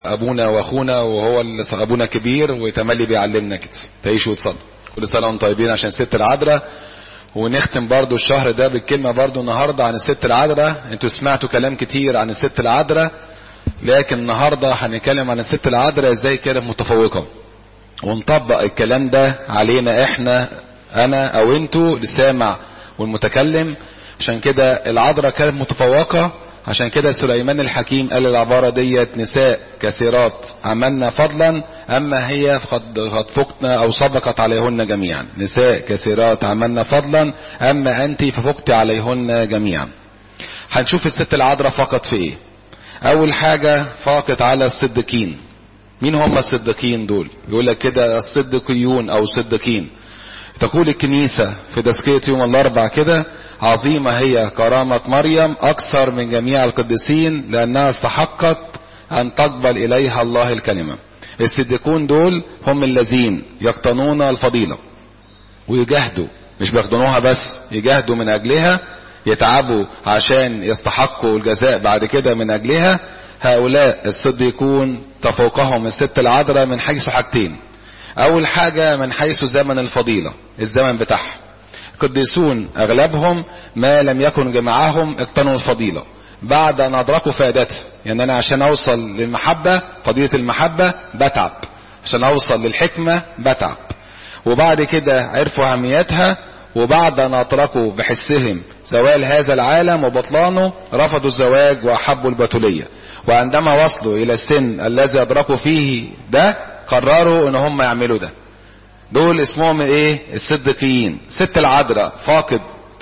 ابونا واخونا وهو اللي ابونا كبير ويتملي بيعلمنا كده تعيش وتصلي كل سنه وانتم طيبين عشان الست العذراء ونختم برضو الشهر ده بالكلمه برضو النهارده عن الست العذراء انتوا سمعتوا كلام كتير عن الست العذراء لكن النهارده هنتكلم عن الست العذراء ازاي كانت متفوقه ونطبق الكلام ده علينا احنا انا او انتوا السامع والمتكلم عشان كده العذراء كانت متفوقه عشان كده سليمان الحكيم قال العبارة ديت نساء كثيرات عملنا فضلا أما هي قد فقتنا أو سبقت عليهن جميعا نساء كثيرات عملنا فضلا أما أنت ففقت عليهن جميعا هنشوف الست العذراء فقط في إيه أول حاجة فاقت على الصديقين مين هم الصديقين دول يقول لك كده الصديقيون أو الصديقين تقول الكنيسة في تزكية يوم الأربع كده عظيمة هي كرامة مريم أكثر من جميع القديسين لأنها استحقت أن تقبل إليها الله الكلمة الصديقون دول هم الذين يقتنون الفضيلة ويجاهدوا مش بيقتنوها بس يجاهدوا من أجلها يتعبوا عشان يستحقوا الجزاء بعد كده من أجلها هؤلاء الصديقون تفوقهم الست العذراء من حيث حاجتين أول حاجة من حيث زمن الفضيلة الزمن بتاعها القديسون أغلبهم ما لم يكن جماعهم اقتنوا الفضيلة بعد أن أدركوا فائدتها يعني أنا عشان أوصل للمحبة فضيلة المحبة بتعب عشان أوصل للحكمة بتعب وبعد كده عرفوا أهميتها وبعد أن أدركوا بحسهم زوال هذا العالم وبطلانه رفضوا الزواج وأحبوا البتولية وعندما وصلوا إلى السن الذي أدركوا فيه ده قرروا ان هم يعملوا ده دول اسمهم ايه الصديقيين ست العذراء فاقد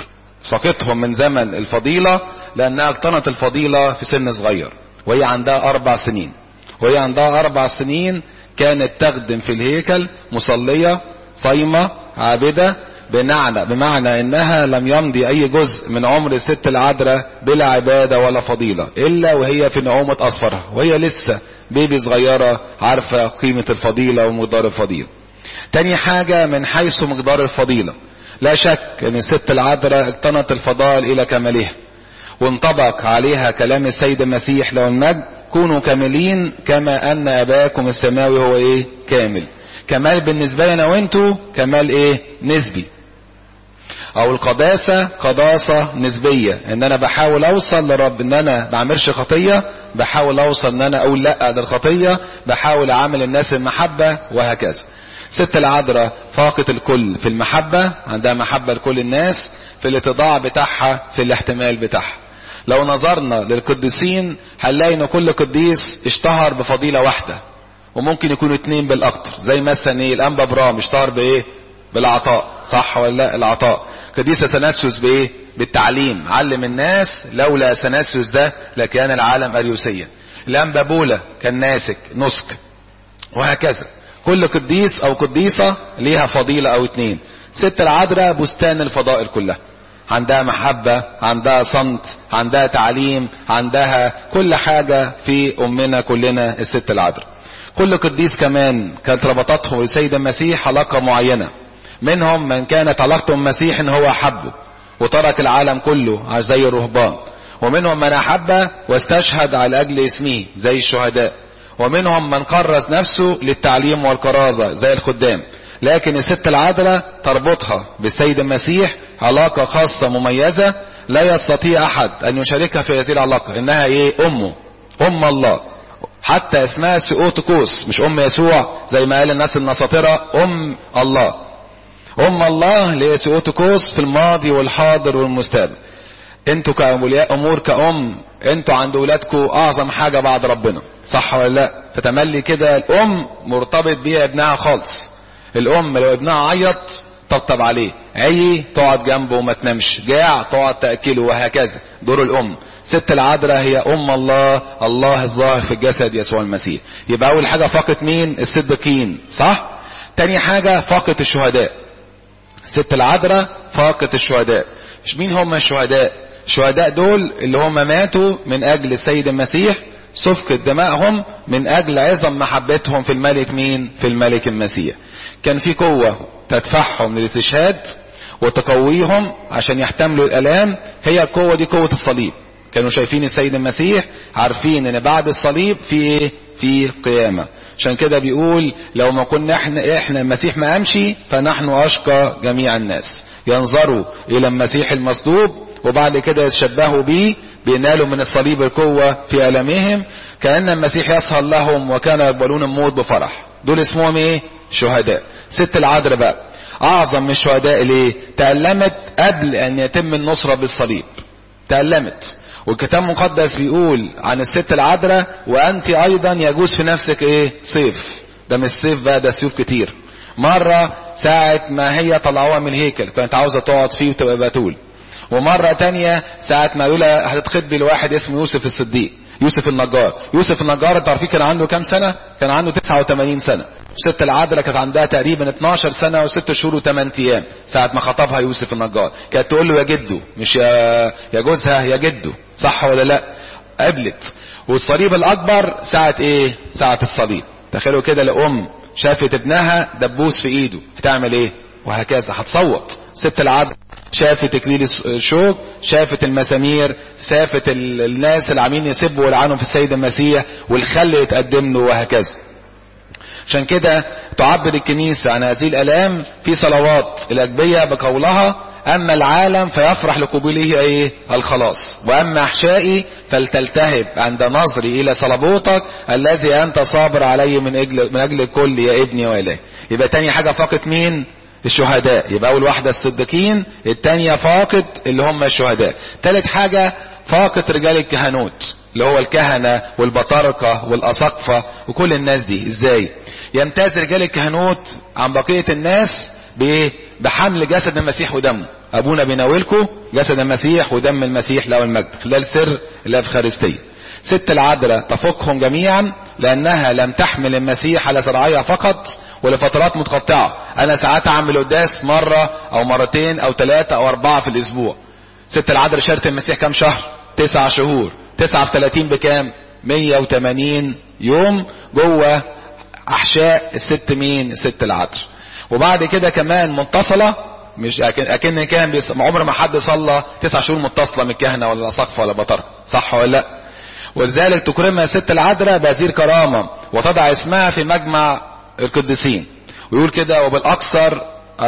فاقتهم من زمن الفضيلة لانها اقتنت الفضيلة في سن صغير وهي عندها اربع سنين وهي عندها اربع سنين كانت تخدم في الهيكل مصلية صايمة عابدة بمعنى بمعنى انها لم يمضي اي جزء من عمر الست العذراء بلا عبادة ولا فضيلة الا وهي في نعومة اصفرها وهي لسه بيبي صغيرة عارفة قيمة الفضيلة ومقدار الفضيلة تاني حاجة من حيث مقدار الفضيلة لا شك ان الست العذراء اقتنت الفضائل الى كمالها وانطبق عليها كلام السيد المسيح لو المجد كونوا كاملين كما ان اباكم السماوي هو ايه كامل كمال بالنسبة لنا وانتوا كمال ايه نسبي او القداسة قداسة نسبية ان انا بحاول اوصل لرب ان انا بعملش خطية بحاول اوصل ان انا اقول لا للخطية بحاول اعامل الناس المحبة وهكذا ست العذراء فاقت الكل في المحبة عندها محبة لكل الناس في الاتضاع بتاعها في الاحتمال بتاعها لو نظرنا للقديسين هنلاقي ان كل قديس اشتهر بفضيلة واحدة وممكن يكونوا اتنين بالاكتر زي مثلا ايه الانبا برام اشتهر بايه بالعطاء صح ولا لا العطاء قديس اثناسيوس بايه بالتعليم علم الناس لولا اثناسيوس ده لكان العالم اريوسيا الانبا بولا كان ناسك نسك وهكذا كل قديس او قديسة ليها فضيلة او اتنين ست العذراء بستان الفضائل كلها عندها محبة عندها صمت عندها تعليم عندها كل حاجة في امنا كلنا الست العذراء كل قديس كمان كانت ربطته بالسيد المسيح علاقة معينة منهم من كانت علاقته بالمسيح ان هو احبه وترك العالم كله زي الرهبان ومنهم من احب واستشهد على اجل اسمه زي الشهداء ومنهم من كرس نفسه للتعليم والكرازة زي الخدام لكن الست العادلة تربطها بالسيد المسيح علاقة خاصة مميزة لا يستطيع احد ان يشاركها في هذه العلاقة انها ايه امه ام الله حتى اسمها سيوتوكوس مش ام يسوع زي ما قال الناس النصاطرة ام الله ام الله اللي هي سيوتوكوس في الماضي والحاضر والمستقبل انتوا كاولياء امور كأم انتوا عند ولادكم اعظم حاجة بعد ربنا صح ولا لا فتملي كده الام مرتبط بيها ابنها خالص الام لو ابنها عيط طبطب عليه عي تقعد جنبه وما تنامش جاع تقعد تاكله وهكذا دور الام ست العذراء هي ام الله الله الظاهر في الجسد يسوع المسيح يبقى اول حاجه فاقت مين الصديقين صح تاني حاجه فاقت الشهداء ست العذراء فاقت الشهداء مش مين هم الشهداء الشهداء دول اللي هم ماتوا من اجل السيد المسيح سفك دمائهم من اجل عظم محبتهم في الملك مين في الملك المسيح كان في قوة تدفعهم للاستشهاد وتقويهم عشان يحتملوا الالام هي القوة دي قوة الصليب كانوا شايفين السيد المسيح عارفين ان بعد الصليب في ايه في قيامة عشان كده بيقول لو ما كنا احنا احنا المسيح ما امشي فنحن اشقى جميع الناس ينظروا الى المسيح المصلوب وبعد كده يتشبهوا بيه بينالوا من الصليب القوة في ألمهم كأن المسيح يسهر لهم وكانوا يقبلون الموت بفرح دول اسمهم ايه شهداء ست العذراء بقى اعظم من الشهداء ليه تألمت قبل ان يتم النصرة بالصليب تألمت والكتاب المقدس بيقول عن الست العذراء وانت ايضا يجوز في نفسك ايه سيف ده مش سيف بقى ده سيوف كتير مرة ساعة ما هي طلعوها من الهيكل كانت عاوزة تقعد فيه وتبقى بتول ومرة تانية ساعة ما يقول هتتخطبي لواحد اسمه يوسف الصديق يوسف النجار يوسف النجار انت عارفين كان عنده كام سنة كان عنده 89 سنة الست العادلة كانت عندها تقريبا 12 سنة وست شهور و8 ايام ساعة ما خطبها يوسف النجار كانت تقول له يا جده مش يا, يا جوزها يا جده صح ولا لا قبلت والصليب الاكبر ساعة ايه ساعة الصليب تخيلوا كده لأم شافت ابنها دبوس في ايده هتعمل ايه وهكذا هتصوت ست العدل شافت اكليل الشوك شافت المسامير شافت الناس اللي عاملين يسبوا ويلعنوا في السيد المسيح والخل يتقدم له وهكذا عشان كده تعبر الكنيسة عن هذه الالام في صلوات الاجبية بقولها اما العالم فيفرح لقبوله ايه الخلاص واما احشائي فلتلتهب عند نظري الى صلبوتك الذي انت صابر عليه من اجل من اجل الكل يا ابني والهي يبقى تاني حاجة فاقت مين الشهداء يبقى اول واحدة الصديقين التانية فاقد اللي هم الشهداء تالت حاجة فاقد رجال الكهنوت اللي هو الكهنة والبطارقة والأساقفة وكل الناس دي ازاي يمتاز رجال الكهنوت عن بقية الناس بايه بحمل جسد المسيح ودمه ابونا بيناولكم جسد المسيح ودم المسيح له المجد خلال سر الافخارستيه ست العذراء تفوقهم جميعا لانها لم تحمل المسيح على زراعية فقط ولفترات متقطعة انا ساعات اعمل قداس مرة او مرتين او ثلاثة او اربعة في الاسبوع ست العذراء شارت المسيح كام شهر تسع شهور تسعة في ثلاثين بكام مية وتمانين يوم جوه احشاء الست مين الست العذراء وبعد كده كمان متصلة مش اكن كان بيص... عمر ما حد صلى تسع شهور متصلة من الكهنة ولا سقف ولا بطر صح ولا لا ولذلك تكرمها الست العذراء بهذه كرامة وتضع اسمها في مجمع القديسين ويقول كده وبالاكثر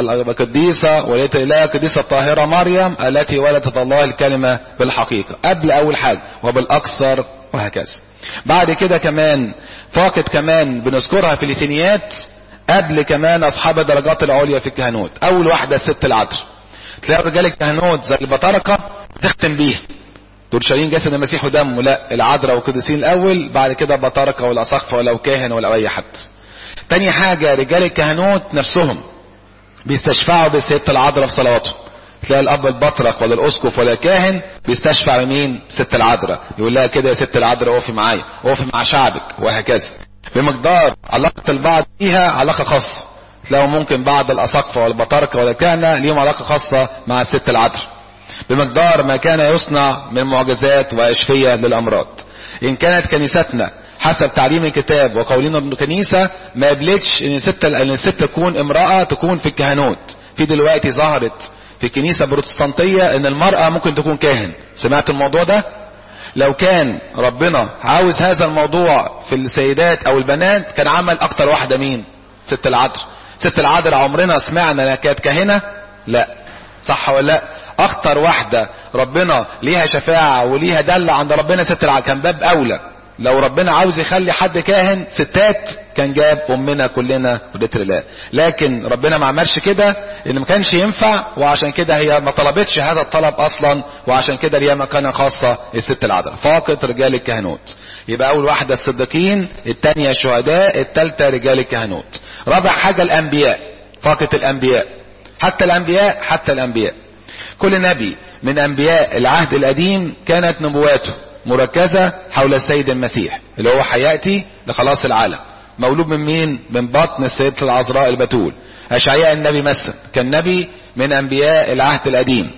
القديسة وليت الله القديسة الطاهرة مريم التي ولدت الله الكلمة بالحقيقة قبل اول حاجة وبالاكثر وهكذا بعد كده كمان فاقد كمان بنذكرها في الاثنيات قبل كمان اصحاب الدرجات العليا في الكهنوت اول واحدة الست العذراء تلاقي رجال الكهنوت زي البطارقة تختم بيها دول شايلين جسد المسيح ودمه لا العذراء والقديسين الاول بعد كده بطارقة ولا سقف ولا كاهن ولا اي حد تاني حاجة رجال الكهنوت نفسهم بيستشفعوا بالست العذراء في صلواتهم تلاقي الاب البطرك ولا الاسقف ولا الكاهن بيستشفع بمين ست العذراء يقول لها كده يا ست العذراء اقفي معايا اقفي مع شعبك وهكذا بمقدار علاقة البعض فيها علاقة خاصة تلاقوا ممكن بعض الاساقفة والبطاركة ولا الكهنة ليهم علاقة خاصة مع الست العذراء بمقدار ما كان يصنع من معجزات واشفية للامراض ان كانت كنيستنا حسب تعليم الكتاب وقولنا الكنيسة ما قبلتش ان الست ان الست تكون امرأة تكون في الكهنوت في دلوقتي ظهرت في الكنيسة البروتستانتية ان المرأة ممكن تكون كاهن سمعت الموضوع ده لو كان ربنا عاوز هذا الموضوع في السيدات او البنات كان عمل اكتر واحدة مين ست العذر ست العذر عمرنا سمعنا انها كانت كاهنة لا صح ولا لا اكتر واحدة ربنا ليها شفاعة وليها دلة عند ربنا ست العذر كان باب اولى لو ربنا عاوز يخلي حد كاهن ستات كان جاب امنا كلنا ولتر الله لكن ربنا ما عملش كده ان ما كانش ينفع وعشان كده هي ما طلبتش هذا الطلب اصلا وعشان كده ليها مكانه خاصه الست العذراء فاقط رجال الكهنوت يبقى اول واحده الصديقين الثانيه الشهداء الثالثه رجال الكهنوت رابع حاجه الانبياء فاقط الانبياء حتى الانبياء حتى الانبياء كل نبي من انبياء العهد القديم كانت نبواته مركزة حول السيد المسيح اللي هو هياتي لخلاص العالم مولود من مين من بطن السيدة العذراء البتول اشعياء النبي مثلا كان نبي من انبياء العهد القديم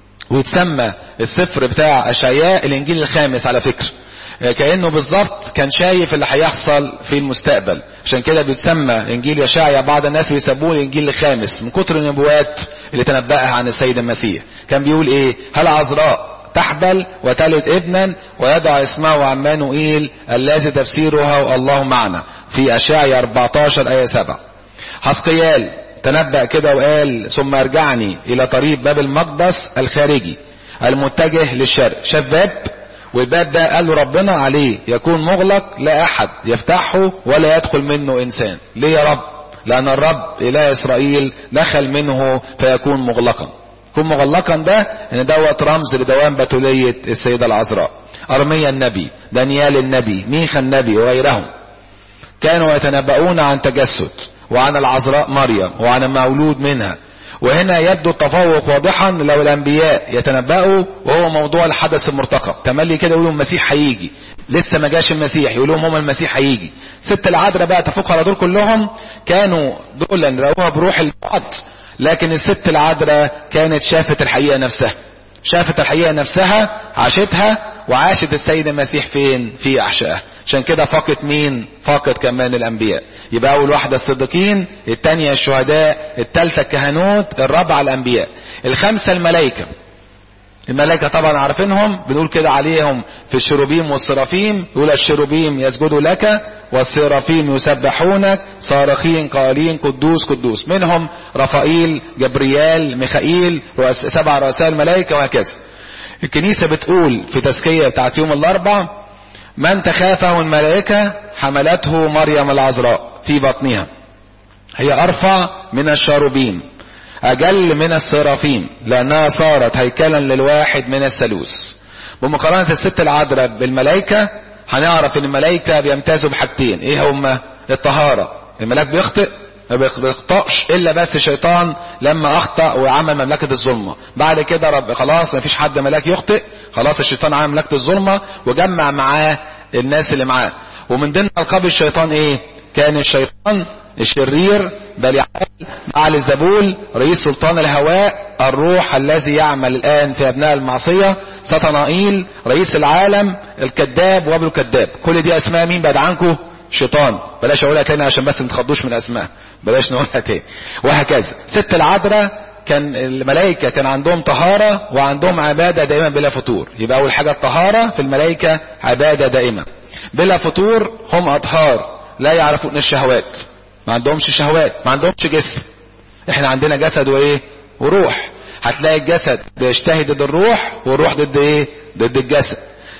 ويتسمى السفر بتاع اشعياء الانجيل الخامس على فكرة كانه بالظبط كان شايف اللي هيحصل في المستقبل عشان كده بيتسمى انجيل يشعيا بعض الناس بيسموه الانجيل الخامس من كتر النبوات اللي تنبأها عن السيد المسيح كان بيقول ايه هل عذراء تحبل وتلد ابنا ويدعى اسمه عمانوئيل الذي تفسيرها الله معنا في اشعيا 14 ايه 7 حسقيال تنبأ كده وقال ثم ارجعني الى طريق باب المقدس الخارجي المتجه للشرق شاف باب والباب ده قال له ربنا عليه يكون مغلق لا احد يفتحه ولا يدخل منه انسان ليه يا رب لان الرب اله اسرائيل دخل منه فيكون مغلقا يكون مغلقا ده ان دوت رمز لدوام بتولية السيدة العذراء ارميا النبي دانيال النبي ميخا النبي وغيرهم كانوا يتنبؤون عن تجسد وعن العذراء مريم وعن المولود منها وهنا يبدو التفوق واضحا لو الانبياء يتنبأوا وهو موضوع الحدث المرتقب تملي كده يقولوا المسيح هيجي لسه ما جاش المسيح يقول لهم هم المسيح هيجي ست العذراء بقى تفوق على دول كلهم كانوا دول رأوها بروح البعض لكن الست العذراء كانت شافت الحقيقة نفسها شافت الحقيقة نفسها عاشتها وعاشت السيد المسيح فين في احشائها عشان كده فاقت مين فاقت كمان الانبياء يبقى اول واحدة الصديقين التانية الشهداء التالتة الكهنوت الرابعة الانبياء الخمسة الملائكة الملائكة طبعا عارفينهم بنقول كده عليهم في الشروبيم والسرافيم يقول الشروبيم يسجدوا لك والسرافيم يسبحونك صارخين قائلين قدوس قدوس منهم رفائيل جبريال ميخائيل رؤس سبع رؤساء الملائكة وهكذا الكنيسة بتقول في تزكية بتاعت يوم الاربع من تخافه الملائكة حملته مريم العذراء في بطنها هي ارفع من الشاروبيم اجل من السرافيم لانها صارت هيكلا للواحد من الثالوث بمقارنة الست العذراء بالملائكة هنعرف ان الملائكة بيمتازوا بحاجتين ايه هما الطهارة الملاك بيخطئ ما بيخطئش الا بس الشيطان لما اخطأ وعمل مملكة الظلمة بعد كده رب خلاص ما فيش حد ملاك يخطئ خلاص الشيطان عمل مملكة الظلمة وجمع معاه الناس اللي معاه ومن ضمن القاب الشيطان ايه كان الشيطان الشرير بليعال بعل الزبول رئيس سلطان الهواء الروح الذي يعمل الآن في أبناء المعصية سطنائيل رئيس العالم الكذاب وابن الكذاب كل دي أسماء مين بعد عنكم شيطان بلاش أقولها تاني عشان بس ما تخضوش من أسماء بلاش نقولها تاني وهكذا ست العذراء كان الملائكة كان عندهم طهارة وعندهم عبادة دائما بلا فطور يبقى أول حاجة الطهارة في الملائكة عبادة دائمة بلا فطور هم أطهار لا يعرفون الشهوات ما عندهمش شهوات ما عندهمش جسم احنا عندنا جسد وايه وروح هتلاقي الجسد بيجتهد ضد الروح والروح ضد ايه ضد الجسد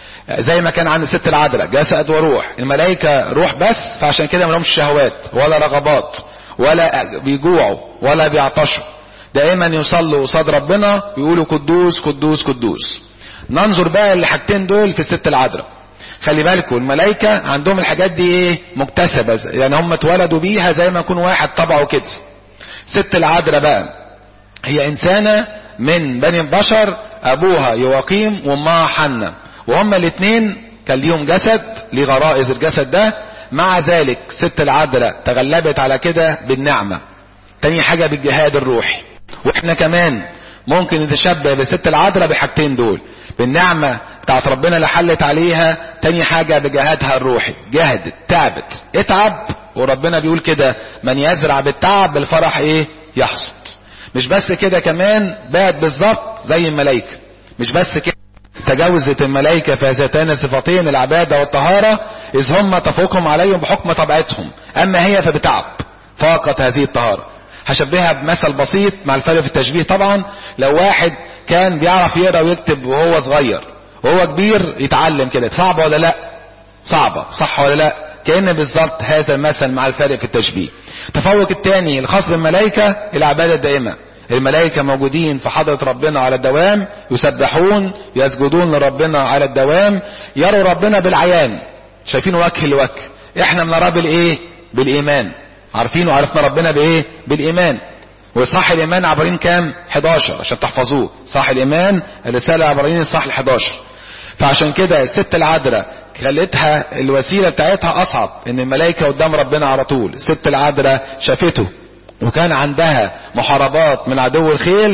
زي ما كان عند الست العذراء جسد وروح الملائكة روح بس فعشان كده ما لهمش شهوات ولا رغبات ولا بيجوعوا ولا بيعطشوا دائما يصلوا قصاد ربنا ويقولوا قدوس قدوس قدوس ننظر بقى للحاجتين دول في الست العذراء خلي بالكم الملائكة عندهم الحاجات دي ايه مكتسبة يعني هم اتولدوا بيها زي ما يكون واحد طبعه كده ست العذراء بقى هي انسانة من بني البشر ابوها يواقيم وامها حنة وهما الاثنين كان ليهم جسد ليه غرائز الجسد ده مع ذلك ست العذراء تغلبت على كده بالنعمة تاني حاجة بالجهاد الروحي واحنا كمان ممكن نتشبه بست العذراء بحاجتين دول بالنعمة بتاعت ربنا اللي حلت عليها تاني حاجة بجهادها الروحي جهدت تعبت اتعب وربنا بيقول كده من يزرع بالتعب بالفرح ايه يحصد مش بس كده كمان بقت بالظبط زي الملائكة مش بس كده تجاوزت الملائكة في هذتان الصفتين العبادة والطهارة إذ هم تفوقهم عليهم بحكم طبيعتهم أما هي فبتعب فاقت هذه الطهارة هشبهها بمثل بسيط مع الفرق في التشبيه طبعا لو واحد كان بيعرف يقرا ويكتب وهو صغير وهو كبير يتعلم كده صعبة ولا لا صعبة صح ولا لا كأن بالظبط هذا المثل مع الفرق في التشبيه تفوق الثاني الخاص بالملائكة العبادة الدائمة الملائكة موجودين في حضرة ربنا على الدوام يسبحون يسجدون لربنا على الدوام يروا ربنا بالعيان شايفين وجه لوجه احنا بنراه بالايه بالايمان عارفين وعرفنا ربنا بايه بالايمان وصح الايمان عبرين كام 11 عشان تحفظوه صح الايمان الرساله عبرين صح ال11 فعشان كده الست العذراء خلتها الوسيله بتاعتها اصعب ان الملائكه قدام ربنا على طول الست العذراء شافته وكان عندها محاربات من عدو الخيل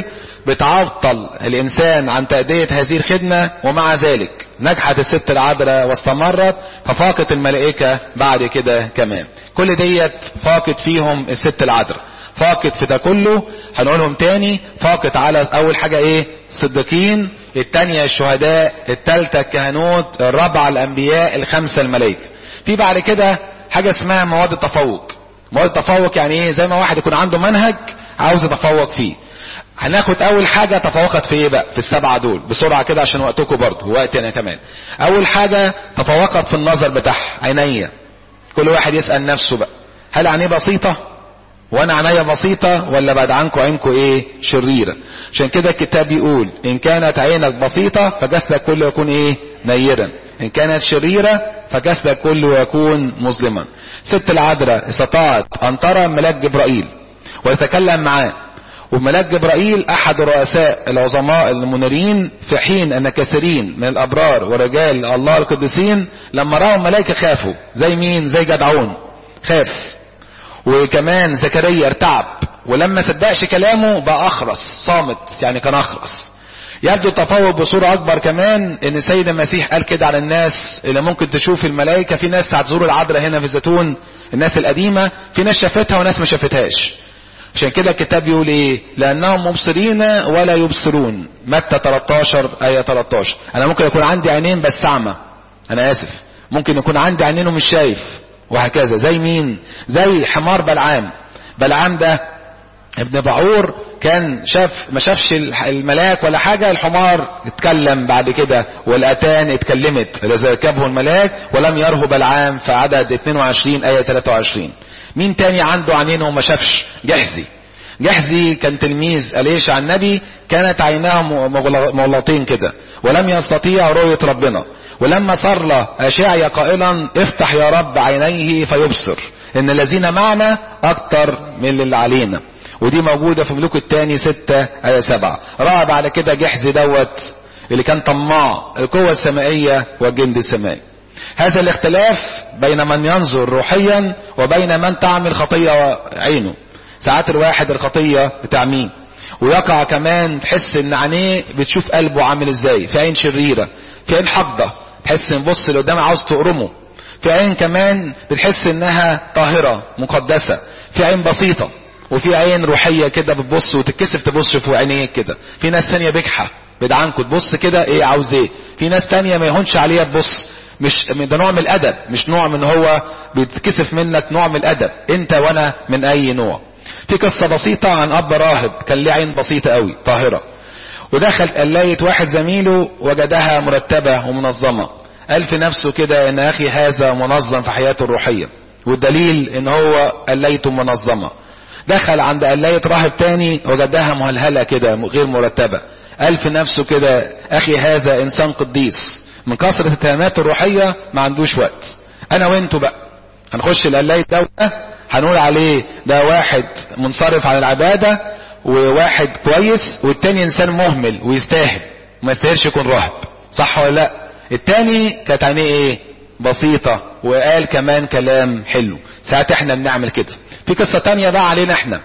بتعطل الانسان عن تأدية هذه الخدمة ومع ذلك نجحت الست العذراء واستمرت ففاقت الملائكة بعد كده كمان كل ديت فاقت فيهم الست العذراء فاقت في ده كله هنقولهم تاني فاقت على اول حاجة ايه الصديقين التانية الشهداء التالتة الكهنوت الرابعة الانبياء الخمسة الملائكة في بعد كده حاجة اسمها مواد التفوق مواد التفوق يعني ايه زي ما واحد يكون عنده منهج عاوز يتفوق فيه هناخد اول حاجة تفوقت في ايه بقى في السبعة دول بسرعة كده عشان وقتكم برضه ووقتي انا كمان اول حاجة تفوقت في النظر بتاعها عينيا كل واحد يسأل نفسه بقى هل عينيه بسيطة وانا عينيا بسيطة ولا بعد عنكم عينكم ايه شريرة عشان كده الكتاب يقول ان كانت عينك بسيطة فجسدك كله يكون ايه نيرا ان كانت شريرة فجسدك كله يكون مظلما ست العذراء استطاعت ان ترى ملاك جبرائيل وتتكلم معاه وملاك جبرائيل احد رؤساء العظماء المنيرين في حين ان كثيرين من الابرار ورجال الله القديسين لما راوا الملائكه خافوا زي مين زي جدعون خاف وكمان زكريا ارتعب ولما صدقش كلامه بقى اخرس صامت يعني كان اخرس يبدو التفوق بصورة اكبر كمان ان سيد المسيح قال كده على الناس اللي ممكن تشوف الملائكة في ناس هتزور العذراء هنا في الزيتون الناس القديمة في ناس شافتها وناس ما شافتهاش عشان كده الكتاب بيقول ايه لانهم مبصرين ولا يبصرون متى 13 ايه 13 انا ممكن يكون عندي عينين بس اعمى انا اسف ممكن يكون عندي عينين ومش شايف وهكذا زي مين زي حمار بلعام بلعام ده ابن بعور كان شاف ما شافش الملاك ولا حاجة الحمار اتكلم بعد كده والاتان اتكلمت ركبه الملاك ولم يره بلعام في عدد 22 آية 23 مين تاني عنده عينين وما شافش جحزي جحزي كان تلميذ أليشع النبي كانت عيناه مغلطين كده ولم يستطيع رؤية ربنا ولما صار له أشعيا قائلا افتح يا رب عينيه فيبصر ان الذين معنا اكتر من اللي علينا ودي موجودة في ملوك الثاني ستة آية سبعة رأى بعد كده جحز دوت اللي كان طماع القوة السمائية والجند السمائي هذا الاختلاف بين من ينظر روحيا وبين من تعمل خطية عينه ساعات الواحد الخطية بتعميه ويقع كمان تحس ان عينيه بتشوف قلبه عامل ازاي في عين شريرة في عين حقدة تحس ان بص اللي قدام عاوز تقرمه في عين كمان بتحس انها طاهرة مقدسة في عين بسيطة وفي عين روحية كده بتبص وتتكسف تبص في عينيك كده في ناس تانية بجحة بدعنكوا تبص كده ايه عاوز ايه في ناس تانية ما يهونش عليها تبص مش ده نوع من الادب مش نوع من هو بيتكسف منك نوع من الادب انت وانا من اي نوع في قصة بسيطة عن اب راهب كان ليه عين بسيطة قوي طاهرة ودخل قلاية واحد زميله وجدها مرتبة ومنظمة قال في نفسه كده ان اخي هذا منظم في حياته الروحية والدليل ان هو قلايته منظمة دخل عند قلاية راهب تاني وجدها مهلهلة كده غير مرتبة قال في نفسه كده اخي هذا انسان قديس من كثرة التهمات الروحية ما عندوش وقت انا وانتوا بقى هنخش القلاية ده هنقول عليه ده واحد منصرف عن العبادة وواحد كويس والتاني انسان مهمل ويستاهل وما يستاهلش يكون راهب صح ولا لا التاني كانت عينيه ايه بسيطة وقال كمان كلام حلو ساعات احنا بنعمل كده في قصة تانية بقى علينا احنا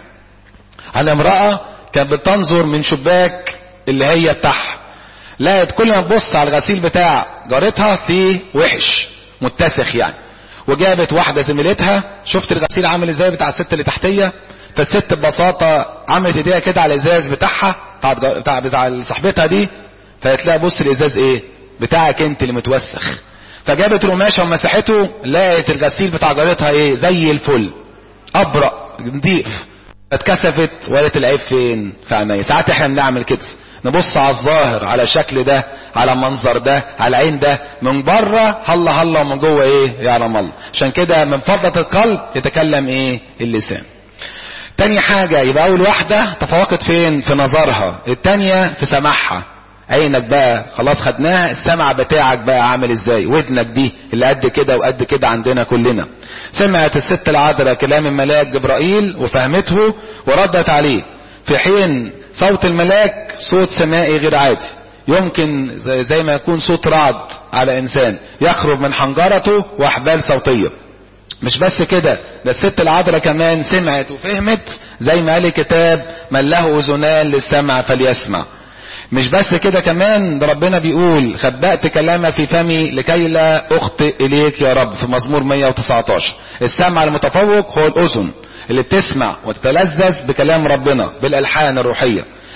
عن امرأة كانت بتنظر من شباك اللي هي بتاعها لقت كل ما تبص على الغسيل بتاع جارتها فيه وحش متسخ يعني وجابت واحدة زميلتها شفت الغسيل عامل ازاي بتاع الست اللي تحتية فالست ببساطة عملت ايديها كده على الازاز بتاعها بتاع بتاع, بتاع صاحبتها دي فقالت لها بص الازاز ايه بتاعك انت اللي متوسخ فجابت رماشة ومسحته لقت الغسيل بتاع جارتها ايه زي الفل ابرق نضيف اتكسفت وقالت العيب فين في عينيا ساعات احنا بنعمل كده نبص على الظاهر على الشكل ده على المنظر ده على العين ده من بره هلا هلا ومن جوه ايه يعلم الله عشان كده من فضلة القلب يتكلم ايه اللسان تاني حاجة يبقى اول واحدة تفوقت فين في نظرها التانية في سماعها عينك بقى خلاص خدناها السمع بتاعك بقى عامل ازاي ودنك دي اللي قد كده وقد كده عندنا كلنا سمعت الست العذراء كلام الملاك جبرائيل وفهمته وردت عليه في حين صوت الملاك صوت سمائي غير عادي يمكن زي ما يكون صوت رعد على انسان يخرج من حنجرته واحبال صوتيه مش بس كده ده الست العذراء كمان سمعت وفهمت زي ما قال الكتاب من له اذنان للسمع فليسمع مش بس كده كمان ده ربنا بيقول خبأت كلامك في فمي لكي لا اخطئ اليك يا رب في مزمور 119 السمع المتفوق هو الاذن اللي بتسمع وتتلذذ بكلام ربنا بالالحان الروحيه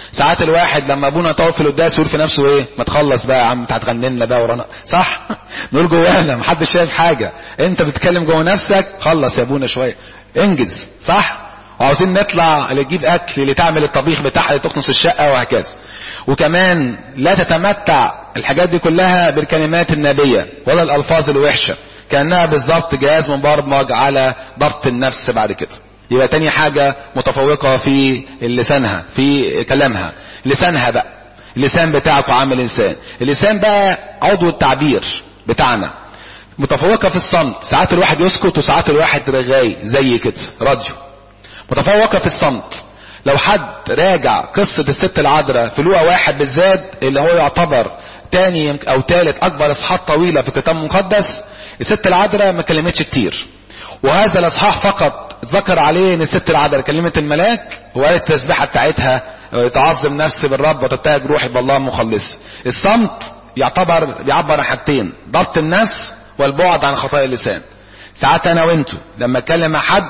ساعات الواحد لما ابونا طول في القداس يقول في نفسه ايه ما تخلص بقى يا عم انت هتغني لنا بقى ورانا صح نقول جوانا محدش شايف حاجه انت بتتكلم جوه نفسك خلص يا ابونا شويه انجز صح وعاوزين نطلع اللي تجيب اكل اللي تعمل الطبيخ بتاعها اللي تكنس الشقه وهكذا وكمان لا تتمتع الحاجات دي كلها بالكلمات النابيه ولا الالفاظ الوحشه كانها بالظبط جهاز مبرمج على ضبط النفس بعد كده يبقى تاني حاجة متفوقة في لسانها في كلامها لسانها بقى اللسان بتاعك وعامل انسان اللسان بقى عضو التعبير بتاعنا متفوقة في الصمت ساعات الواحد يسكت وساعات الواحد رغاي زي كده راديو متفوقة في الصمت لو حد راجع قصة الست العذراء في لوقا واحد بالذات اللي هو يعتبر تاني او تالت اكبر اصحاحات طويلة في الكتاب المقدس الست العذراء ما كلمتش كتير وهذا الاصحاح فقط ذكر عليه ان الست العذراء كلمت الملاك وقالت التسبيحه بتاعتها تعظم نفسي بالرب وتتاج روحي بالله مخلص الصمت يعتبر بيعبر عن حاجتين ضبط النفس والبعد عن خطايا اللسان ساعات انا وانتو لما اتكلم مع حد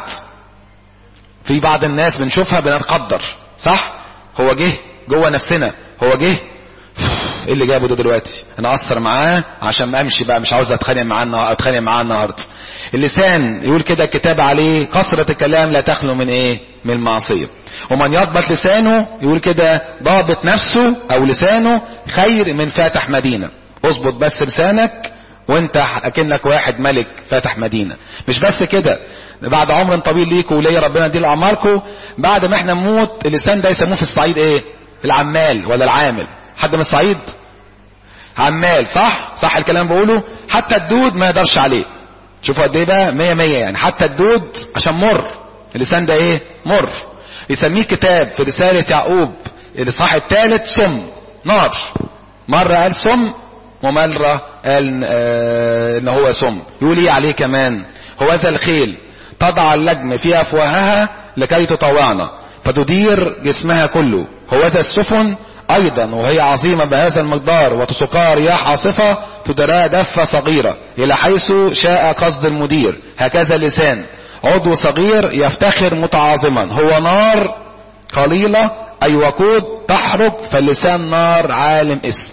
في بعض الناس بنشوفها بنتقدر صح هو جه جوه نفسنا هو جه ايه اللي جابه ده دلوقتي انا اقصر معاه عشان ما امشي بقى مش عاوز اتخانق معاه اتخانق معاه النهارده اللسان يقول كده الكتاب عليه كثرة الكلام لا تخلو من ايه من المعصية ومن يضبط لسانه يقول كده ضابط نفسه او لسانه خير من فاتح مدينة اظبط بس لسانك وانت اكنك واحد ملك فاتح مدينة مش بس كده بعد عمر طويل ليكوا وليا ربنا يديل اعماركم بعد ما احنا نموت اللسان ده يسموه في الصعيد ايه العمال ولا العامل حد من الصعيد عمال صح صح الكلام بقوله حتى الدود ما يقدرش عليه شوفوا قد ايه بقى مية مية يعني حتى الدود عشان مر اللسان ده ايه مر يسميه كتاب في رسالة يعقوب الاصحاح الثالث سم نار مرة قال سم ومرة قال آه ان هو سم يقول ايه عليه كمان هو ذا الخيل تضع اللجم في افواهها لكي تطوعنا فتدير جسمها كله هو ذا السفن ايضا وهي عظيمة بهذا المقدار وتسقها رياح عاصفة تدرى دفة صغيرة الى حيث شاء قصد المدير هكذا اللسان عضو صغير يفتخر متعاظما هو نار قليلة اي وقود تحرق فاللسان نار عالم اسم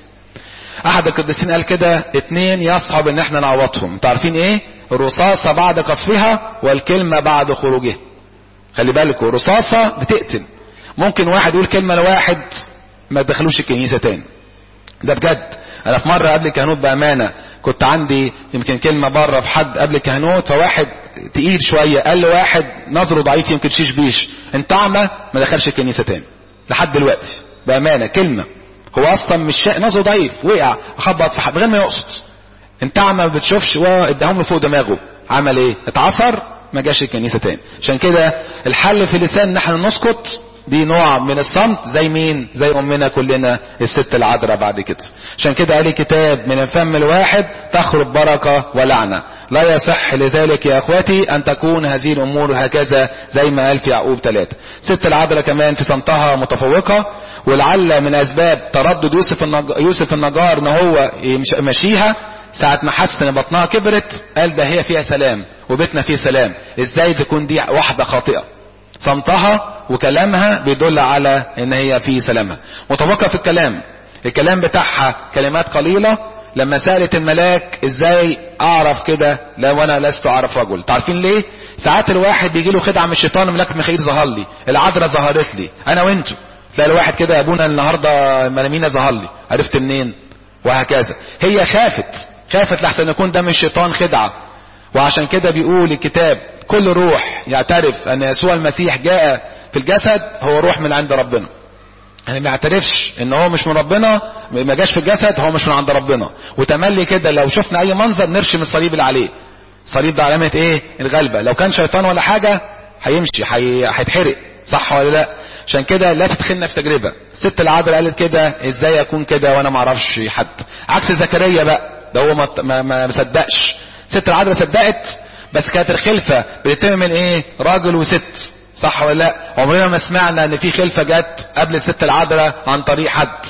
احد القديسين قال كده اتنين يصعب ان احنا نعوضهم انتوا عارفين ايه الرصاصة بعد قصفها والكلمة بعد خروجها خلي بالكوا رصاصة بتقتل ممكن واحد يقول كلمة لواحد ما تدخلوش الكنيسة تاني ده بجد انا في مرة قبل الكهنوت بامانة كنت عندي يمكن كلمة بره في حد قبل الكهنوت فواحد تقيل شوية قال لواحد نظره ضعيف يمكن شيش بيش انت اعمى ما دخلش الكنيسة تاني لحد دلوقتي بامانة كلمة هو اصلا مش شا... نظره ضعيف وقع خبط في حد من غير ما يقصد انت اعمى ما بتشوفش واداهم له فوق دماغه عمل ايه اتعصر ما جاش الكنيسة تاني عشان كده الحل في اللسان ان احنا نسكت دي نوع من الصمت زي مين زي امنا كلنا الست العذراء بعد كده عشان كده قال كتاب من الفم الواحد تخرج بركة ولعنة لا يصح لذلك يا اخواتي ان تكون هذه الامور هكذا زي ما قال في يعقوب ثلاثة ست العذراء كمان في صمتها متفوقة ولعل من اسباب تردد يوسف النجار, يوسف النجار ان هو يمشيها ساعة ما حس ان بطنها كبرت قال ده هي فيها سلام وبيتنا فيه سلام ازاي تكون دي واحدة خاطئة صمتها وكلامها بيدل على ان هي في سلامها متفوقة في الكلام الكلام بتاعها كلمات قليلة لما سألت الملاك ازاي اعرف كده لو انا لست اعرف رجل تعرفين ليه ساعات الواحد بيجي له خدعة من الشيطان الملاك ميخائيل ظهر لي العذراء ظهرت لي انا وانتوا تلاقي الواحد كده يا ابونا النهارده ملامينا ظهر لي عرفت منين وهكذا هي خافت خافت لحسن يكون ده من الشيطان خدعة وعشان كده بيقول الكتاب كل روح يعترف ان يسوع المسيح جاء في الجسد هو روح من عند ربنا يعني ما يعترفش ان هو مش من ربنا ما جاش في الجسد هو مش من عند ربنا وتملي كده لو شفنا اي منظر نرشم الصليب اللي عليه الصليب ده علامة ايه الغلبة لو كان شيطان ولا حاجة هيمشي هيتحرق صح ولا لا عشان كده لا تدخلنا في تجربة الست العذراء قالت كده ازاي اكون كده وانا ما اعرفش حد عكس زكريا بقى ده هو ما ما, ما صدقش ست العذراء صدقت بس كانت الخلفة بتتم من ايه راجل وست صح ولا لا عمرنا ما سمعنا ان في خلفة جت قبل الست العذراء عن طريق حد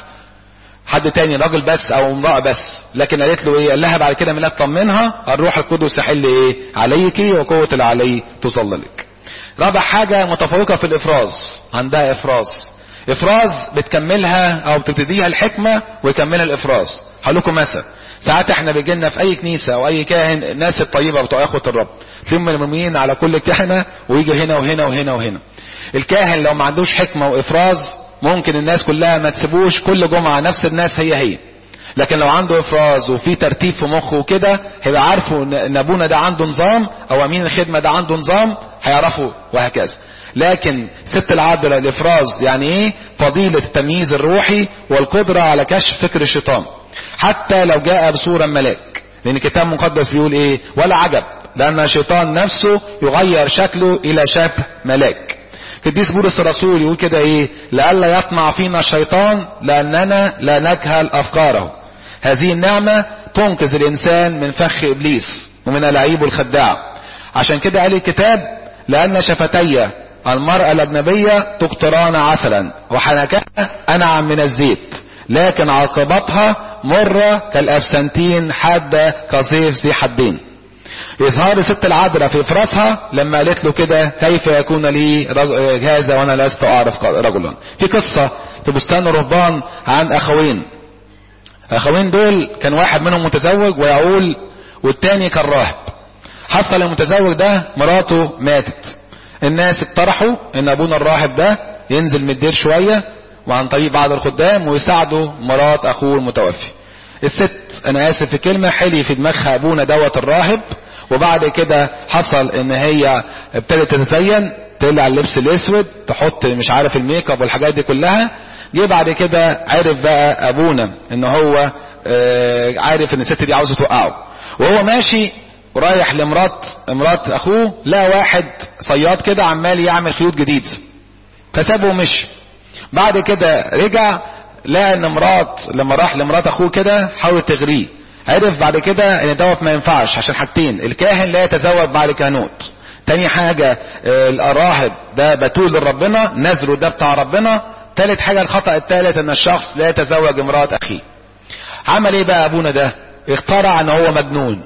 حد تاني راجل بس او امرأة بس لكن قالت له ايه قال لها بعد كده ملاك طمنها الروح القدس يحل ايه عليك وقوة العلي تصلى لك رابع حاجة متفوقة في الافراز عندها افراز افراز بتكملها او بتبتديها الحكمة ويكملها الافراز هقول لكم مثل ساعات احنا بيجي لنا في اي كنيسة او اي كاهن الناس الطيبة بتوع اخوة الرب تلاقيهم ملمومين على كل الكهنة ويجي هنا وهنا وهنا وهنا الكاهن لو ما عندوش حكمة وافراز ممكن الناس كلها ما تسيبوش كل جمعة نفس الناس هي هي لكن لو عنده افراز وفي ترتيب في مخه وكده هيبقى عارفوا ان ابونا ده عنده نظام او امين الخدمه ده عنده نظام هيعرفوا وهكذا لكن ست العدل الافراز يعني ايه فضيله التمييز الروحي والقدره على كشف فكر الشيطان حتى لو جاء بصوره ملاك لان الكتاب المقدس بيقول ايه ولا عجب لان الشيطان نفسه يغير شكله الى شبه ملاك قديس بولس الرسول يقول كده ايه لئلا يطمع فينا الشيطان لاننا لا نجهل افكاره هذه النعمة تنقذ الانسان من فخ ابليس ومن العيب الخداع عشان كده قال الكتاب لان شفتي المرأة الاجنبية تقطران عسلا وحنكها انعم من الزيت لكن عاقبتها مرة كالافسنتين حادة كصيف ذي حدين إظهار ست العذراء في فراسها لما قالت له كده كيف يكون لي هذا وأنا لست أعرف رجلا في قصة في بستان الرهبان عن أخوين أخوين دول كان واحد منهم متزوج ويعول والتاني كان راهب حصل المتزوج ده مراته ماتت الناس اقترحوا ان ابونا الراهب ده ينزل من الدير شوية وعن طريق بعض الخدام ويساعدوا مرات اخوه المتوفي الست انا اسف في كلمة حلي في دماغها ابونا دوت الراهب وبعد كده حصل ان هي ابتدت تتزين تقلع اللبس الاسود تحط مش عارف الميك اب والحاجات دي كلها جه بعد كده عرف بقى ابونا ان هو آه عارف ان الست دي عاوزه توقعه وهو ماشي ورايح لمرات مرات اخوه لا واحد صياد كده عمال يعمل خيوط جديد فسابه ومشي بعد كده رجع لقى ان مرات لما راح لمرات اخوه كده حاولت تغريه عرف بعد كده ان دوت ما ينفعش عشان حاجتين الكاهن لا يتزوج بعد كهنوت تاني حاجة الراهب ده بتول لربنا نذره ده بتاع ربنا تالت حاجة الخطأ التالت ان الشخص لا يتزوج امرأة اخيه عمل ايه بقى ابونا ده اخترع ان هو مجنون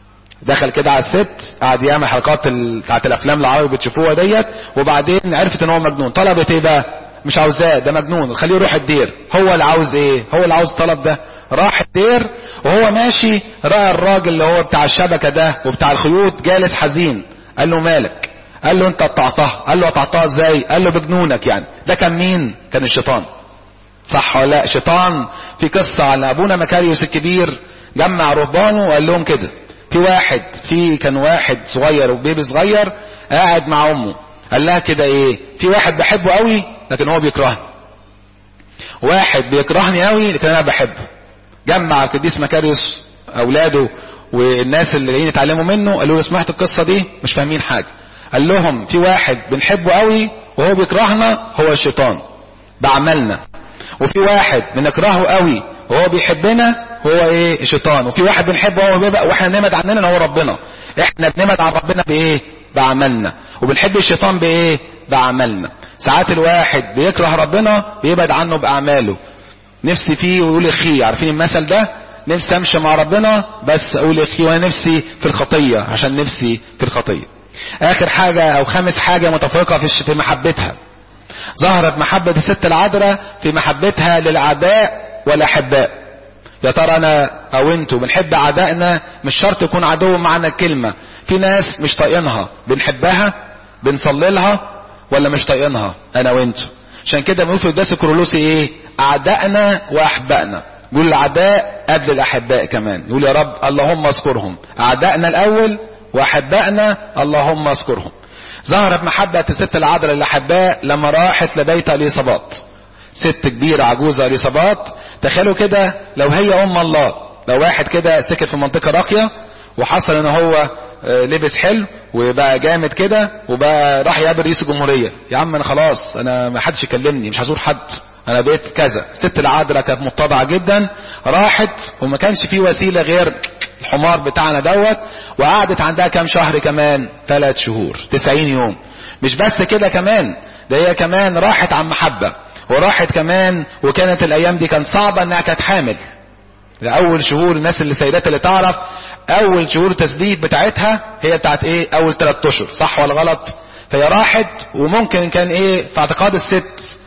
دخل كده على الست قعد يعمل حلقات بتاعت الافلام العربي بتشوفوها ديت وبعدين عرفت ان هو مجنون طلبت ايه بقى مش عاوزاه ده مجنون خليه يروح الدير هو اللي عاوز ايه هو اللي عاوز الطلب ده راح الدير وهو ماشي راى الراجل اللي هو بتاع الشبكة ده وبتاع الخيوط جالس حزين قال له مالك قال له انت قطعتها قال له قطعتها ازاي قال له بجنونك يعني ده كان مين كان الشيطان صح ولا لا شيطان في قصة على ابونا مكاريوس الكبير جمع رهبانه وقال لهم كده في واحد في كان واحد صغير وبيبي صغير قاعد مع امه قال لها كده ايه في واحد بحبه قوي لكن هو بيكرهني واحد بيكرهني قوي لكن انا بحبه جمع القديس مكاريوس اولاده والناس اللي جايين يتعلموا منه قالوا له سمعت القصه دي مش فاهمين حاجه قال لهم في واحد بنحبه قوي وهو بيكرهنا هو الشيطان بعملنا وفي واحد بنكرهه قوي وهو بيحبنا هو ايه الشيطان وفي واحد بنحبه هو بيبقى واحنا نمد عننا هو ربنا احنا بنمد عن ربنا بايه بعملنا وبنحب الشيطان بايه بعملنا ساعات الواحد بيكره ربنا بيبعد عنه باعماله نفسي فيه ويقول اخي عارفين المثل ده نفسي امشي مع ربنا بس اقول اخي وانا نفسي في الخطيه عشان نفسي في الخطيه اخر حاجه او خامس حاجه متفرقه في في محبتها ظهرت محبه الست العذراء في محبتها للاعداء والاحباء يا ترى انا او انتوا بنحب اعدائنا مش شرط يكون عدو معنى الكلمه في ناس مش طايقينها بنحبها بنصلي لها ولا مش طايقينها انا وانتوا عشان كده بنقول في القداس الكرولوسي ايه اعدائنا واحبائنا يقول الاعداء قبل الاحباء كمان يقول يا رب اللهم اذكرهم اعدائنا الاول واحبائنا اللهم اذكرهم ظهرت محبة الست العذراء للاحباء لما راحت لبيت اليصابات ست كبيرة عجوزة اليصابات تخيلوا كده لو هي ام الله لو واحد كده سكت في منطقة راقية وحصل ان هو لبس حلو وبقى جامد كده وبقى راح يقابل رئيس الجمهورية يا عم انا خلاص انا ما حدش يكلمني مش هزور حد انا بقيت كذا ست العذراء كانت متضعة جدا راحت وما كانش في وسيلة غير الحمار بتاعنا دوت وقعدت عندها كام شهر كمان ثلاث شهور تسعين يوم مش بس كده كمان ده هي كمان راحت عن محبة وراحت كمان وكانت الايام دي كان صعبة انها كانت حامل اول شهور الناس اللي سيدات اللي تعرف اول شهور تثبيت بتاعتها هي بتاعت ايه اول ثلاث اشهر صح ولا غلط فهي راحت وممكن كان ايه في اعتقاد الست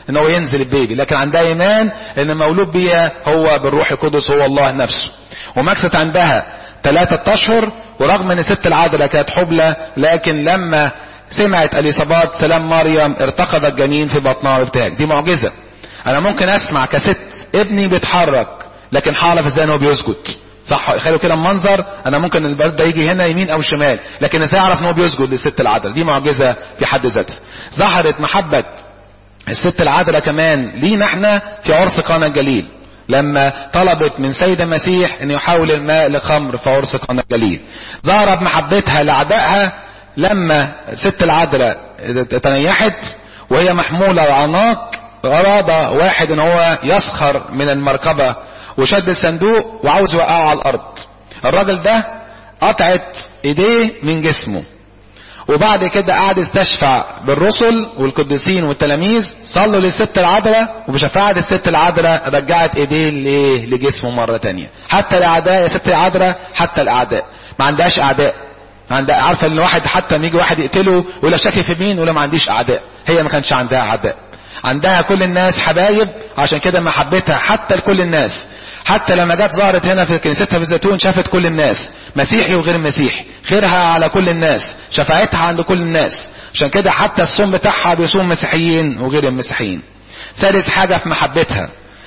ان هو ينزل البيبي لكن عندها ايمان ان مولود بيها هو بالروح القدس هو الله نفسه ومكست عندها ثلاثة اشهر ورغم ان ست العذراء كانت حبلى لكن لما سمعت اليصابات سلام مريم ارتقد الجنين في بطنها وابتهاج دي معجزة انا ممكن اسمع كست ابني بيتحرك لكن حالف ازاي ان هو بيسجد صح خلوا كده المنظر انا ممكن البلد ده يجي هنا يمين او شمال لكن ازاي اعرف ان هو بيسجد للست العذراء دي معجزه في حد ذاتها ظهرت محبه الست العذراء كمان لينا احنا في عرس قانا الجليل لما طلبت من سيد المسيح ان يحول الماء لخمر في عرس قانا الجليل ظهرت محبتها لاعدائها لما ست العذراء تنيحت وهي محموله العناق اراد واحد ان هو يسخر من المركبه وشد الصندوق وعاوز يوقعه على الارض الراجل ده قطعت ايديه من جسمه وبعد كده قعد يستشفع بالرسل والقديسين والتلاميذ صلوا للست العذراء وبشفاعة الست العذراء رجعت ايديه لايه لجسمه مرة تانية حتى الاعداء يا ست العذراء حتى الاعداء ما عندهاش اعداء عندها عارفه ان واحد حتى لما يجي واحد يقتله يقول شاكي في مين ولا ما عنديش اعداء هي ما كانش عندها اعداء عندها كل الناس حبايب عشان كده محبتها حتى لكل الناس حتى لما جت ظهرت هنا في كنيستها في الزيتون شافت كل الناس مسيحي وغير مسيحي خيرها على كل الناس شفاعتها عند كل الناس عشان كده حتى الصوم بتاعها بيصوم مسيحيين وغير المسيحيين ثالث حاجة في محبتها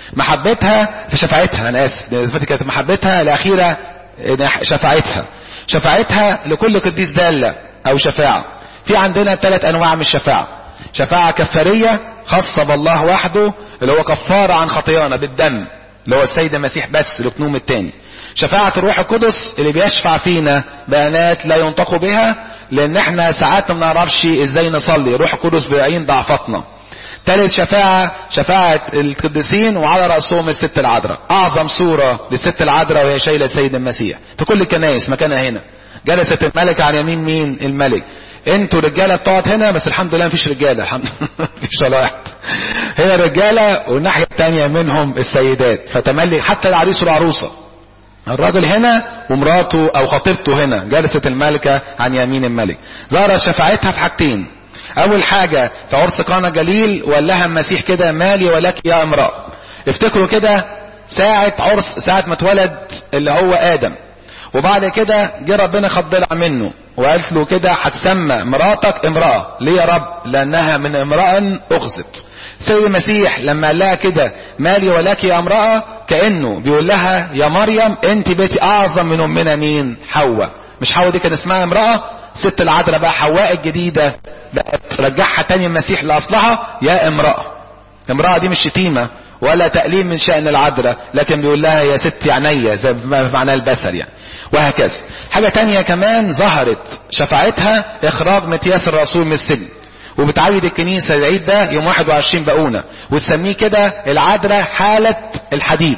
محبتها في شفاعتها انا اسف كانت محبتها الاخيرة شفاعتها شفاعتها لكل قديس دالة او شفاعة في عندنا ثلاث انواع من الشفاعة شفاعة كفارية خاصة بالله وحده اللي هو كفارة عن خطيانا بالدم اللي هو السيد المسيح بس الكنوم التاني شفاعة الروح القدس اللي بيشفع فينا بيانات لا ينطق بها لان احنا ساعات ما بنعرفش ازاي نصلي الروح القدس بيعين ضعفتنا ثالث شفاعة شفاعة القديسين وعلى رأسهم الست العذراء أعظم صورة للست العذراء وهي شايلة السيد المسيح في كل الكنائس مكانها هنا جلست الملك على يمين مين الملك انتوا رجاله بتقعد هنا بس الحمد لله مفيش رجاله الحمد لله مفيش ولا واحد هي رجاله والناحيه الثانيه منهم السيدات فتملي حتى العريس والعروسه الراجل هنا ومراته او خطيبته هنا جلست الملكه عن يمين الملك ظهرت شفاعتها في حاجتين اول حاجه في عرس قانا جليل وقال لها المسيح كده مالي ولك يا امراه افتكروا كده ساعه عرس ساعه ما اتولد اللي هو ادم وبعد كده جه ربنا خد ضلع منه وقالت له كده هتسمى مراتك امرأة ليه يا رب لانها من امرأة اخذت سيد المسيح لما قال لها كده مالي ولك يا امرأة كأنه بيقول لها يا مريم انت بيتي اعظم من امنا مين حواء مش حواء دي كان اسمها امرأة ست العذراء بقى حواء الجديدة بقت رجعها تاني المسيح لاصلها يا امرأة امرأة دي مش شتيمة ولا تقليل من شأن العذراء لكن بيقول لها يا ست عينيا زي ما معناه البصر يعني وهكذا حاجة تانية كمان ظهرت شفاعتها اخراج متياس الرسول من السجن وبتعيد الكنيسة العيد ده يوم 21 بقونة وتسميه كده العذراء حالة الحديد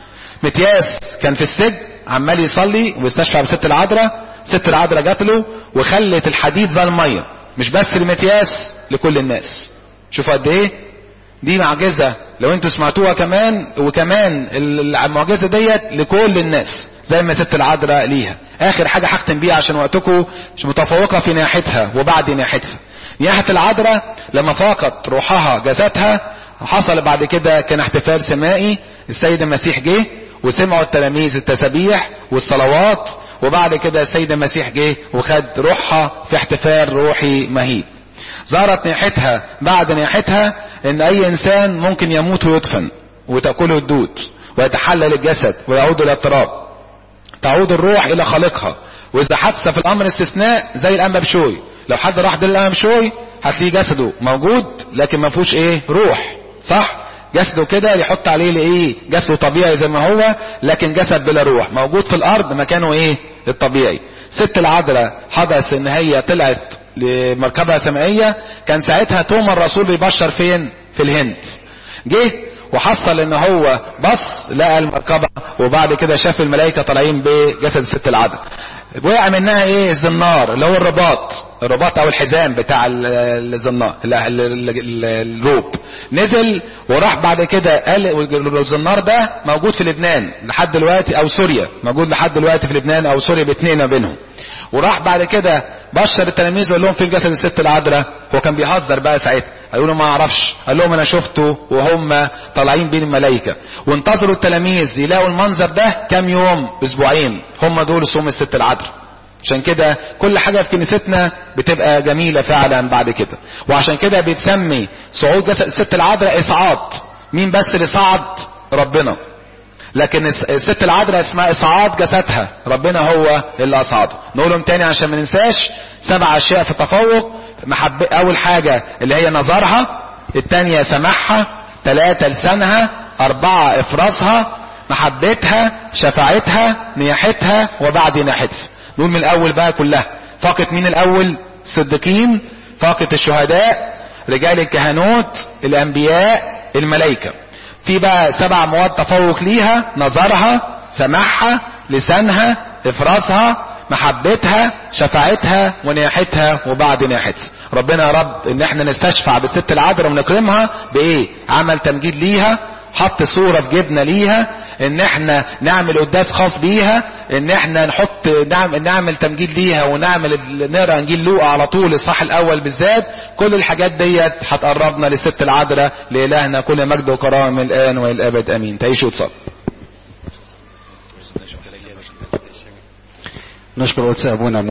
متياس كان في السجن عمال يصلي ويستشفع بست العذراء ست العذراء جات له وخلت الحديد زي المية مش بس لمتياس لكل الناس شوفوا قد ايه دي معجزة لو انتوا سمعتوها كمان وكمان المعجزة ديت لكل الناس زي ما ست العذراء ليها اخر حاجة هختم بيها عشان وقتكم مش متفوقة في ناحيتها وبعد ناحيتها ناحية العذراء لما فاقت روحها جسدها حصل بعد كده كان احتفال سمائي السيد المسيح جه وسمعوا التلاميذ التسابيح والصلوات وبعد كده السيد المسيح جه وخد روحها في احتفال روحي مهيب ظهرت ناحيتها بعد ناحيتها ان اي انسان ممكن يموت ويدفن وتأكله الدود ويتحلل الجسد ويعود الى التراب تعود الروح الى خالقها واذا حدث في الامر استثناء زي الانبا بشوي لو حد راح دل الانبا بشوي هتلاقيه جسده موجود لكن ما فيهوش ايه روح صح جسده كده يحط عليه لايه جسده طبيعي زي ما هو لكن جسد بلا روح موجود في الارض مكانه ايه الطبيعي ست العذراء حدث ان هي طلعت لمركبة سمائية كان ساعتها توما الرسول بيبشر فين في الهند جه وحصل ان هو بص لقى المركبة وبعد كده شاف الملائكة طالعين بجسد الست العذراء وقع منها ايه الزنار اللي هو الرباط الرباط او الحزام بتاع الزنار الروب نزل وراح بعد كده قال الزنار ده موجود في لبنان لحد دلوقتي او سوريا موجود لحد دلوقتي في لبنان او سوريا باتنين ما بينهم وراح بعد كده بشر التلاميذ وقال لهم فين جسد الست العذراء هو كان بيهزر بقى ساعتها قالوا ما اعرفش قال لهم انا شفته وهم طالعين بين الملائكه وانتظروا التلاميذ يلاقوا المنظر ده كام يوم اسبوعين هم دول صوم الست العذراء عشان كده كل حاجة في كنيستنا بتبقى جميلة فعلا بعد كده وعشان كده بيتسمي صعود جسد الست العذراء إصعاد مين بس اللي صعد ربنا لكن الست العذراء اسمها إصعاد جسدها ربنا هو اللي أصعده نقولهم تاني عشان ما ننساش سبع أشياء في التفوق محب أول حاجة اللي هي نظرها التانية سماحها ثلاثة لسانها أربعة إفراسها محبتها شفاعتها نياحتها وبعد نياحتها نقول من الاول بقى كلها فاقة مين الاول صديقين فاقة الشهداء رجال الكهنوت الانبياء الملائكة في بقى سبع مواد تفوق ليها نظرها سماحها لسانها افراسها محبتها شفاعتها ونياحتها وبعد نياحتها ربنا يا رب ان احنا نستشفع بالست العذراء ونكرمها بايه عمل تمجيد ليها حط صورة في جبنا ليها ان احنا نعمل قداس خاص بيها ان احنا نحط نعمل, نعمل تمجيد ليها ونعمل نقرا انجيل لوقا على طول الصح الاول بالذات كل الحاجات ديت هتقربنا للست العذراء لالهنا كل مجد وكرامه من الان والى الابد امين تعيشوا وتصلوا نشكر قدس ابونا